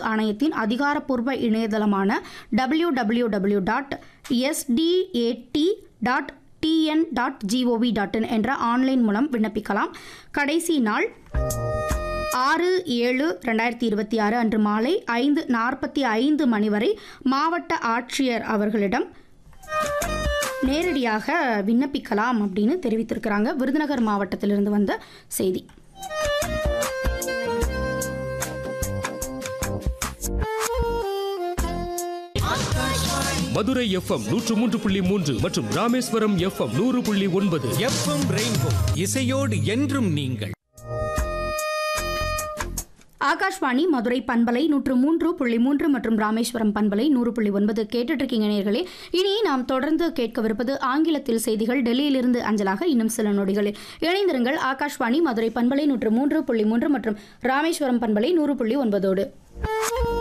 ஆணையத்தின் அதிகாரப்பூர்வ இணையதளமான W W W dot SDAT dot TN dot GOV dot in என்ற ஆன்லைன் மூலம் விண்ணப்பிக்கலாம் கடைசி நாள் ஆறு ஏழு ரெண்டாயிரத்தி இருபத்தி ஆறு அன்று மாலை ஐந்து நாற்பத்தி ஐந்து மணி வரை மாவட்ட ஆட்சியர் அவர்களிடம் நேரடியாக விண்ணப்பிக்கலாம் அப்படின்னு தெரிவித்திருக்கிறாங்க விருதுநகர் மாவட்டத்திலிருந்து வந்த செய்தி மதுரை எஃப்எம் நூற்று மூன்று புள்ளி மூன்று மற்றும் ராமேஸ்வரம் எஃப்எம் நூறு புள்ளி ஒன்பது எஃப்எம் ரெயின்போ இசையோடு என்றும் நீங்கள் ஆகாஷ்வாணி மதுரை பண்பலை நூற்று மூன்று புள்ளி மூன்று மற்றும் ராமேஸ்வரம் பண்பலை நூறு புள்ளி ஒன்பது கேட்டுட்டு இருக்கீங்க நேர்களே இனி நாம் தொடர்ந்து கேட்கவிருப்பது ஆங்கிலத்தில் செய்திகள் டெல்லியிலிருந்து அஞ்சலாக இன்னும் சில நொடிகளில் இணைந்திருங்கள் ஆகாஷ்வாணி மதுரை பண்பலை நூற்று மூன்று புள்ளி மூன்று மற்றும் ராமேஸ்வரம் பண்பலை நூறு புள்ளி ஒன்பதோடு